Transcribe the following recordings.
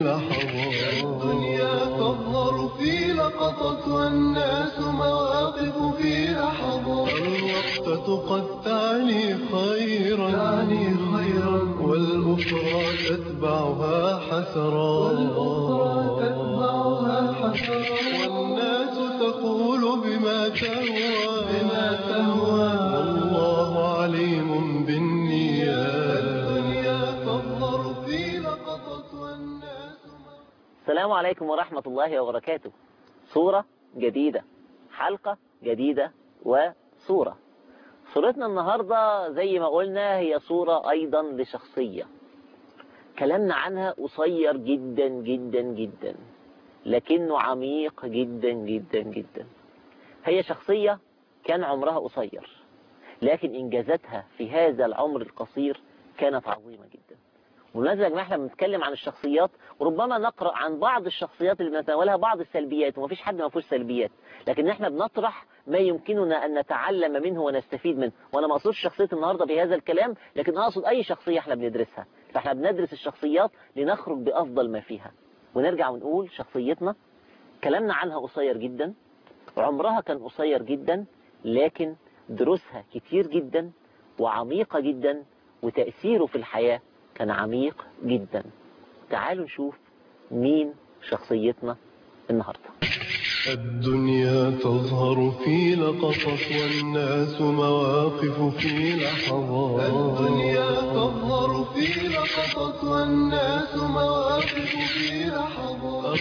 الدنيا تظهر في لقطة والناس مواقف في لحظة الوقفة قد تعني خيرا تعني خيرا والأخرى تتبعها حسرا والأخرى تتبعها حسرا والناس تقول بما تهوى بما تهوى والله عليم بالنيات الدنيا تظهر في لقطة والناس السلام عليكم ورحمة الله وبركاته صورة جديدة حلقة جديدة وصورة صورتنا النهاردة زي ما قلنا هي صورة أيضا لشخصية كلامنا عنها قصير جدا جدا جدا لكنه عميق جدا جدا جدا هي شخصية كان عمرها قصير لكن إنجازاتها في هذا العمر القصير كانت عظيمة جدا ولازم يا جماعه احنا بنتكلم عن الشخصيات وربما نقرا عن بعض الشخصيات اللي بنتناولها بعض السلبيات ومفيش حد ما فيهوش سلبيات لكن احنا بنطرح ما يمكننا ان نتعلم منه ونستفيد منه وانا ما اقصدش شخصيه النهارده بهذا الكلام لكن اقصد اي شخصيه احنا بندرسها فاحنا بندرس الشخصيات لنخرج بافضل ما فيها ونرجع ونقول شخصيتنا كلامنا عنها قصير جدا عمرها كان قصير جدا لكن دروسها كتير جدا وعميقه جدا وتاثيره في الحياه كان عميق جدا تعالوا نشوف مين شخصيتنا النهاردة الدنيا تظهر في لقطة والناس مواقف في لحظات الدنيا تظهر في لقطة والناس مواقف في لحظات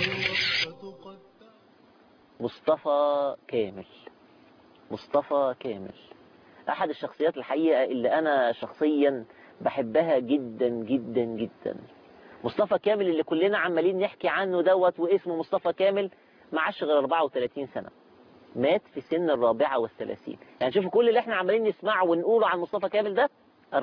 مصطفى كامل مصطفى كامل أحد الشخصيات الحقيقة اللي أنا شخصيا بحبها جدا جدا جدا مصطفى كامل اللي كلنا عمالين نحكي عنه دوت واسمه مصطفى كامل ما عاش غير 34 سنة مات في سن الرابعة والثلاثين يعني شوفوا كل اللي احنا عمالين نسمعه ونقوله عن مصطفى كامل ده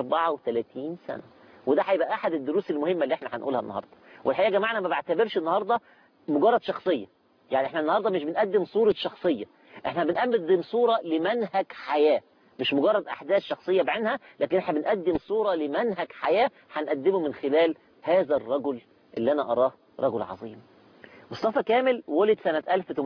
34 سنة وده هيبقى احد الدروس المهمة اللي احنا هنقولها النهاردة والحقيقة يا جماعة انا ما بعتبرش النهاردة مجرد شخصية يعني احنا النهاردة مش بنقدم صورة شخصية احنا بنقدم صورة لمنهج حياة مش مجرد أحداث شخصية بعينها لكن احنا بنقدم صورة لمنهج حياة هنقدمه من خلال هذا الرجل اللي أنا أراه رجل عظيم مصطفى كامل ولد سنة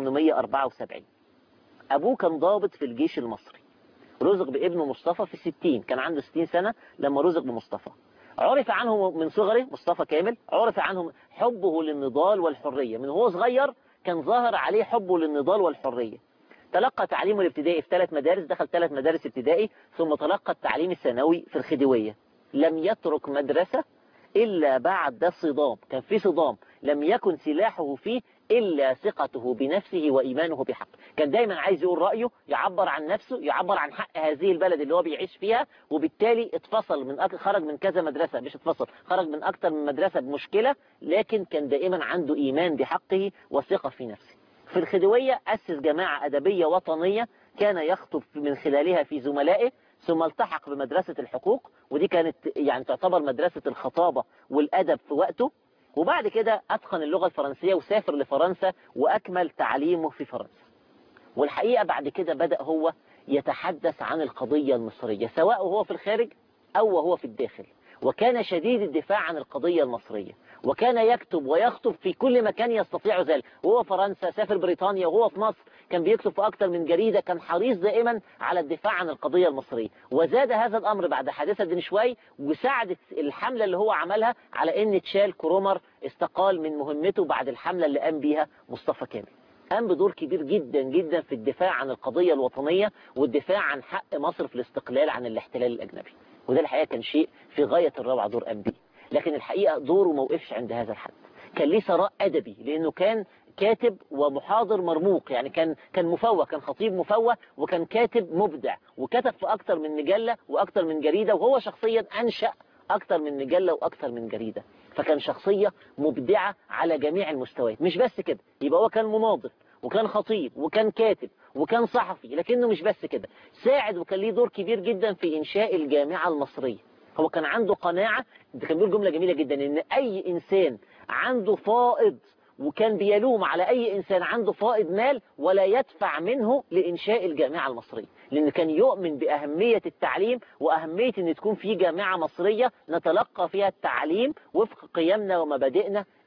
1874 أبوه كان ضابط في الجيش المصري رزق بابنه مصطفى في 60 كان عنده 60 سنة لما رزق بمصطفى عرف عنه من صغره مصطفى كامل عرف عنه حبه للنضال والحرية من هو صغير كان ظاهر عليه حبه للنضال والحرية تلقى تعليمه الابتدائي في ثلاث مدارس دخل ثلاث مدارس ابتدائي ثم تلقى التعليم الثانوي في الخديوية لم يترك مدرسة إلا بعد صدام كان في صدام لم يكن سلاحه فيه إلا ثقته بنفسه وإيمانه بحق كان دايما عايز يقول رأيه يعبر عن نفسه يعبر عن حق هذه البلد اللي هو بيعيش فيها وبالتالي اتفصل من أك... خرج من كذا مدرسة مش اتفصل خرج من أكتر من مدرسة بمشكلة لكن كان دائما عنده إيمان بحقه وثقة في نفسه في الخديوية أسس جماعة أدبية وطنية كان يخطب من خلالها في زملائه ثم التحق بمدرسة الحقوق ودي كانت يعني تعتبر مدرسة الخطابة والأدب في وقته وبعد كده أتقن اللغة الفرنسية وسافر لفرنسا وأكمل تعليمه في فرنسا والحقيقة بعد كده بدأ هو يتحدث عن القضية المصرية سواء وهو في الخارج أو وهو في الداخل وكان شديد الدفاع عن القضية المصرية وكان يكتب ويخطب في كل مكان يستطيع ذلك وهو فرنسا سافر بريطانيا وهو في مصر كان بيكتب في أكثر من جريدة كان حريص دائما على الدفاع عن القضية المصرية وزاد هذا الأمر بعد حادثة دنشواي وساعدت الحملة اللي هو عملها على أن تشال كرومر استقال من مهمته بعد الحملة اللي قام بيها مصطفى كامل قام بدور كبير جدا جدا في الدفاع عن القضية الوطنية والدفاع عن حق مصر في الاستقلال عن الاحتلال الأجنبي وده الحقيقة كان شيء في غاية الروعة دور قام بيه لكن الحقيقة دوره ما وقفش عند هذا الحد كان ليه ثراء أدبي لأنه كان كاتب ومحاضر مرموق يعني كان كان مفوه كان خطيب مفوه وكان كاتب مبدع وكتب في أكتر من مجلة وأكتر من جريدة وهو شخصيا أنشأ أكتر من مجلة وأكتر من جريدة فكان شخصية مبدعة على جميع المستويات مش بس كده يبقى هو كان مناضل وكان خطيب وكان كاتب وكان صحفي لكنه مش بس كده ساعد وكان ليه دور كبير جدا في إنشاء الجامعة المصرية هو كان عنده قناعة ده كان بيقول جملة جميلة جدا إن أي إنسان عنده فائض وكان بيلوم على أي إنسان عنده فائض مال ولا يدفع منه لإنشاء الجامعة المصرية لأن كان يؤمن بأهمية التعليم وأهمية أن تكون في جامعة مصرية نتلقى فيها التعليم وفق قيمنا ومبادئنا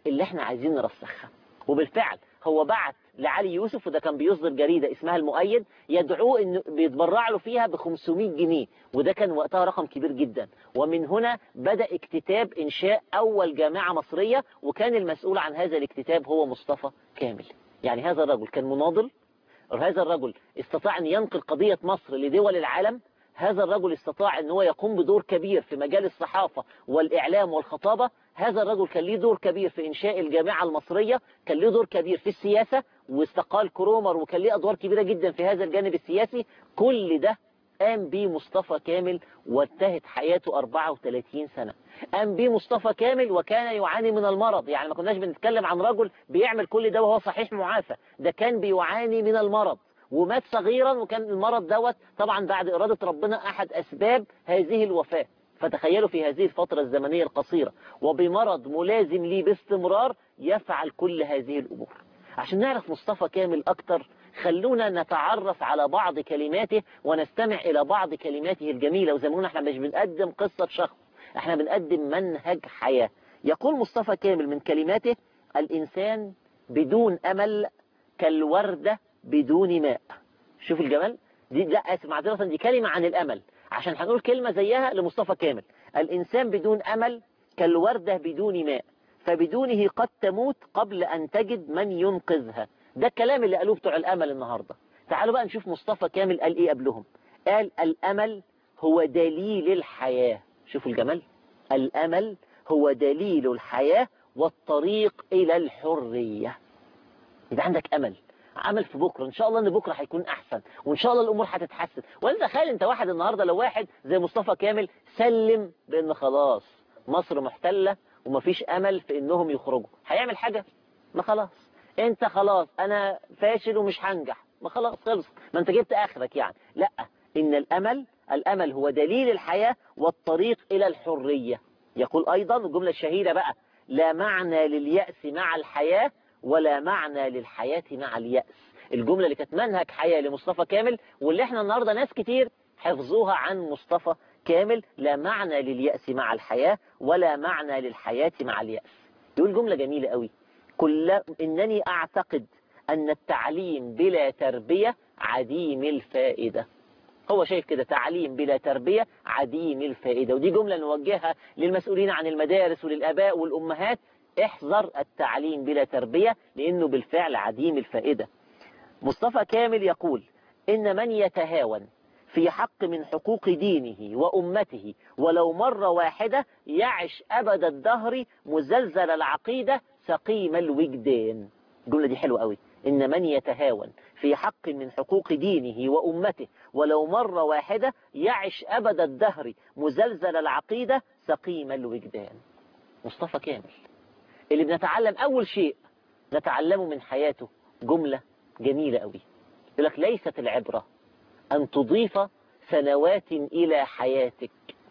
اللي احنا عايزين نرسخها وبالفعل هو بعت لعلي يوسف وده كان بيصدر جريدة اسمها المؤيد يدعوه انه بيتبرع له فيها ب 500 جنيه وده كان وقتها رقم كبير جدا ومن هنا بدأ اكتتاب انشاء اول جامعة مصرية وكان المسؤول عن هذا الاكتتاب هو مصطفى كامل يعني هذا الرجل كان مناضل هذا الرجل استطاع ان ينقل قضية مصر لدول العالم هذا الرجل استطاع ان هو يقوم بدور كبير في مجال الصحافة والإعلام والخطابة هذا الرجل كان ليه دور كبير في إنشاء الجامعة المصرية كان ليه دور كبير في السياسة واستقال كرومر وكان ليه أدوار كبيرة جدا في هذا الجانب السياسي كل ده قام بيه مصطفى كامل وانتهت حياته 34 سنة قام بيه مصطفى كامل وكان يعاني من المرض يعني ما كناش بنتكلم عن رجل بيعمل كل ده وهو صحيح معافى ده كان بيعاني من المرض ومات صغيرا وكان المرض دوت طبعا بعد إرادة ربنا أحد أسباب هذه الوفاة فتخيلوا في هذه الفترة الزمنية القصيرة وبمرض ملازم لي باستمرار يفعل كل هذه الأمور عشان نعرف مصطفى كامل أكتر خلونا نتعرف على بعض كلماته ونستمع إلى بعض كلماته الجميلة وزي ما قلنا احنا مش بنقدم قصة شخص احنا بنقدم منهج حياة يقول مصطفى كامل من كلماته الإنسان بدون أمل كالوردة بدون ماء شوف الجمال دي لا اسف معذرة دي كلمة عن الأمل عشان هنقول كلمة زيها لمصطفى كامل الإنسان بدون أمل كالوردة بدون ماء فبدونه قد تموت قبل أن تجد من ينقذها ده الكلام اللي قالوه بتوع الأمل النهاردة تعالوا بقى نشوف مصطفى كامل قال إيه قبلهم قال الأمل هو دليل الحياة شوفوا الجمال الأمل هو دليل الحياة والطريق إلى الحرية يبقى عندك أمل عمل في بكرة ان شاء الله ان بكرة هيكون احسن وان شاء الله الامور هتتحسن وانت تخيل انت واحد النهاردة لو واحد زي مصطفى كامل سلم بان خلاص مصر محتلة ومفيش امل في انهم يخرجوا هيعمل حاجة ما خلاص انت خلاص انا فاشل ومش هنجح ما خلاص خلص ما انت جبت اخرك يعني لا ان الامل الامل هو دليل الحياة والطريق الى الحرية يقول ايضا الجملة الشهيرة بقى لا معنى لليأس مع الحياة ولا معنى للحياة مع اليأس الجملة اللي كانت منهج حياة لمصطفى كامل واللي احنا النهاردة ناس كتير حفظوها عن مصطفى كامل لا معنى لليأس مع الحياة ولا معنى للحياة مع اليأس يقول جملة جميلة قوي كل إنني أعتقد أن التعليم بلا تربية عديم الفائدة هو شايف كده تعليم بلا تربية عديم الفائدة ودي جملة نوجهها للمسؤولين عن المدارس وللآباء والأمهات احذر التعليم بلا تربية لأنه بالفعل عديم الفائدة مصطفى كامل يقول إن من يتهاون في حق من حقوق دينه وأمته ولو مرة واحدة يعش أبد الدهر مزلزل العقيدة سقيم الوجدان الجملة دي حلوة قوي إن من يتهاون في حق من حقوق دينه وأمته ولو مرة واحدة يعش أبد الدهر مزلزل العقيدة سقيم الوجدان مصطفى كامل اللي بنتعلم أول شيء نتعلمه من حياته جملة جميلة قوي يقول لك ليست العبرة أن تضيف سنوات إلى حياتك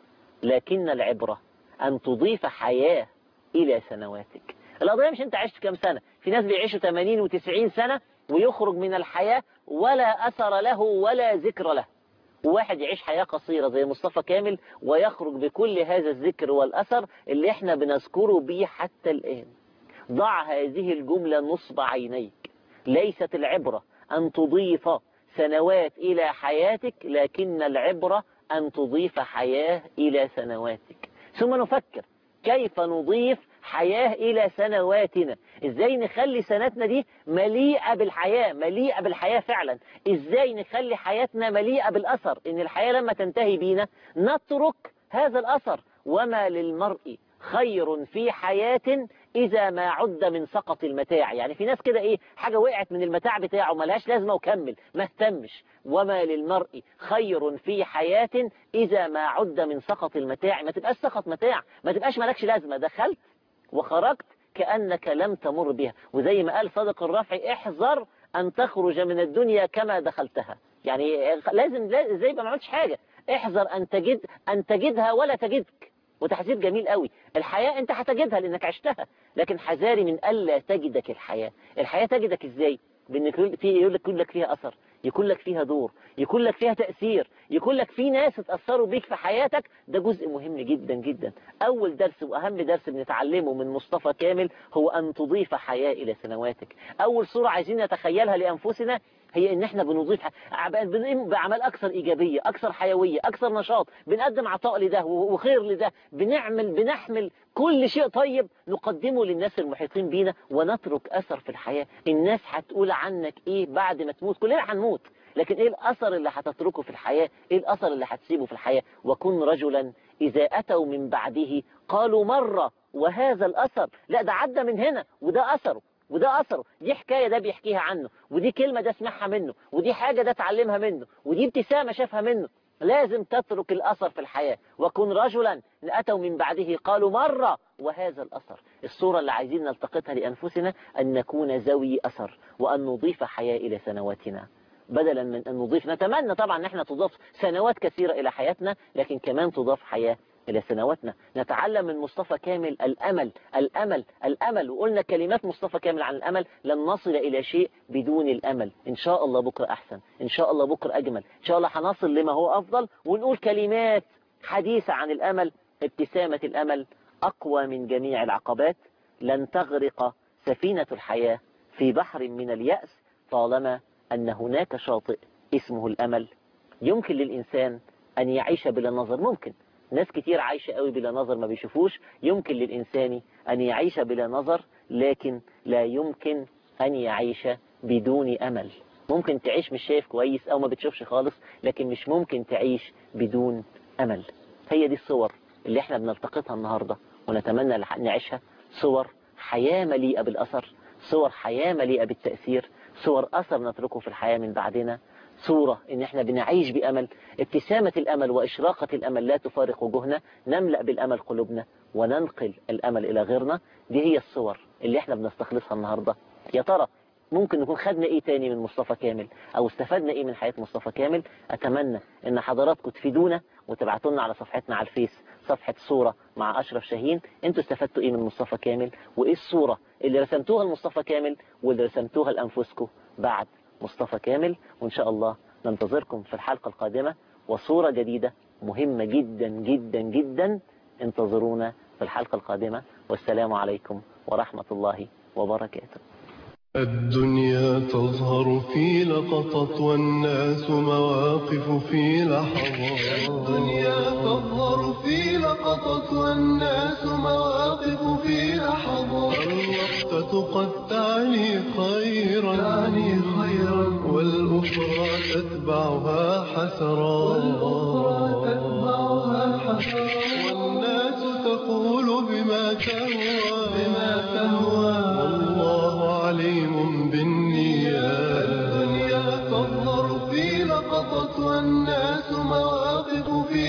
لكن العبرة أن تضيف حياة إلى سنواتك القضية مش أنت عشت كم سنة في ناس بيعيشوا 80 و90 سنة ويخرج من الحياة ولا أثر له ولا ذكر له وواحد يعيش حياة قصيرة زي مصطفى كامل ويخرج بكل هذا الذكر والأثر اللي احنا بنذكره به حتى الآن ضع هذه الجملة نصب عينيك ليست العبرة أن تضيف سنوات إلى حياتك لكن العبرة أن تضيف حياة إلى سنواتك ثم نفكر كيف نضيف حياة إلى سنواتنا إزاي نخلي سنتنا دي مليئة بالحياة مليئة بالحياة فعلا إزاي نخلي حياتنا مليئة بالأثر إن الحياة لما تنتهي بينا نترك هذا الأثر وما للمرء خير في حياة إذا ما عد من سقط المتاع يعني في ناس كده إيه حاجة وقعت من المتاع بتاعه ملهاش لازمة وكمل ما اهتمش وما للمرء خير في حياة إذا ما عد من سقط المتاع ما تبقاش سقط متاع ما تبقاش ملكش لازمة دخلت وخرجت كأنك لم تمر بها وزي ما قال صادق الرافعي احذر أن تخرج من الدنيا كما دخلتها يعني لازم زي ما عملتش حاجة احذر أن تجد أن تجدها ولا تجدك وتحذير جميل قوي الحياة انت هتجدها لانك عشتها لكن حذاري من ألا تجدك الحياة الحياة تجدك ازاي بان في يقول لك يقول لك فيها أثر يكون لك فيها دور يكون لك فيها تأثير يكون لك في ناس اتأثروا بيك في حياتك ده جزء مهم جدا جدا أول درس وأهم درس بنتعلمه من مصطفى كامل هو أن تضيف حياة إلى سنواتك أول صورة عايزين نتخيلها لأنفسنا هي ان احنا بنضيف بنقوم باعمال اكثر ايجابيه اكثر حيويه اكثر نشاط بنقدم عطاء لده وخير لده بنعمل بنحمل كل شيء طيب نقدمه للناس المحيطين بينا ونترك اثر في الحياه الناس هتقول عنك ايه بعد ما تموت كلنا هنموت لكن ايه الاثر اللي هتتركه في الحياه ايه الاثر اللي هتسيبه في الحياه وكن رجلا اذا اتوا من بعده قالوا مره وهذا الاثر لا ده عدى من هنا وده اثره وده أثره دي حكاية ده بيحكيها عنه ودي كلمة ده سمعها منه ودي حاجة ده اتعلمها منه ودي ابتسامة شافها منه لازم تترك الأثر في الحياة وكن رجلا أتوا من بعده قالوا مرة وهذا الأثر الصورة اللي عايزين نلتقطها لأنفسنا أن نكون ذوي أثر وأن نضيف حياة إلى سنواتنا بدلا من أن نضيف نتمنى طبعا أن احنا تضاف سنوات كثيرة إلى حياتنا لكن كمان تضاف حياة إلى سنواتنا نتعلم من مصطفى كامل الأمل الأمل الأمل وقلنا كلمات مصطفى كامل عن الأمل لن نصل إلى شيء بدون الأمل إن شاء الله بكرة أحسن إن شاء الله بكرة أجمل إن شاء الله هنصل لما هو أفضل ونقول كلمات حديثة عن الأمل ابتسامة الأمل أقوى من جميع العقبات لن تغرق سفينة الحياة في بحر من اليأس طالما أن هناك شاطئ اسمه الأمل يمكن للإنسان أن يعيش بلا نظر ممكن ناس كتير عايشة قوي بلا نظر ما بيشوفوش يمكن للإنسان أن يعيش بلا نظر لكن لا يمكن أن يعيش بدون أمل ممكن تعيش مش شايف كويس أو ما بتشوفش خالص لكن مش ممكن تعيش بدون أمل هي دي الصور اللي احنا بنلتقطها النهاردة ونتمنى نعيشها صور حياة مليئة بالأثر صور حياة مليئة بالتأثير صور أثر نتركه في الحياة من بعدنا صورة ان احنا بنعيش بأمل ابتسامة الأمل وإشراقة الأمل لا تفارق وجوهنا نملأ بالأمل قلوبنا وننقل الأمل إلى غيرنا دي هي الصور اللي احنا بنستخلصها النهاردة يا ترى ممكن نكون خدنا ايه تاني من مصطفى كامل او استفدنا ايه من حياة مصطفى كامل اتمنى ان حضراتكم تفيدونا وتبعتوا لنا على صفحتنا على الفيس صفحة صورة مع اشرف شاهين انتوا استفدتوا ايه من مصطفى كامل وايه الصورة اللي رسمتوها لمصطفى كامل واللي رسمتوها لانفسكم بعد مصطفى كامل وإن شاء الله ننتظركم في الحلقة القادمة وصورة جديدة مهمة جدا جدا جدا انتظرونا في الحلقة القادمة والسلام عليكم ورحمة الله وبركاته الدنيا تظهر في لقطة والناس مواقف في لحظات الدنيا تظهر في لقطة والناس مواقف في لحظات الوقتة قد تعني خيرا تعني خيرا والأخرى تتبعها حسرات والأخرى تتبعها حسرات والناس تقول بما تهوى بما تهوى والله عليم بالنيات الدنيا تظهر في لقطة والناس مواقف في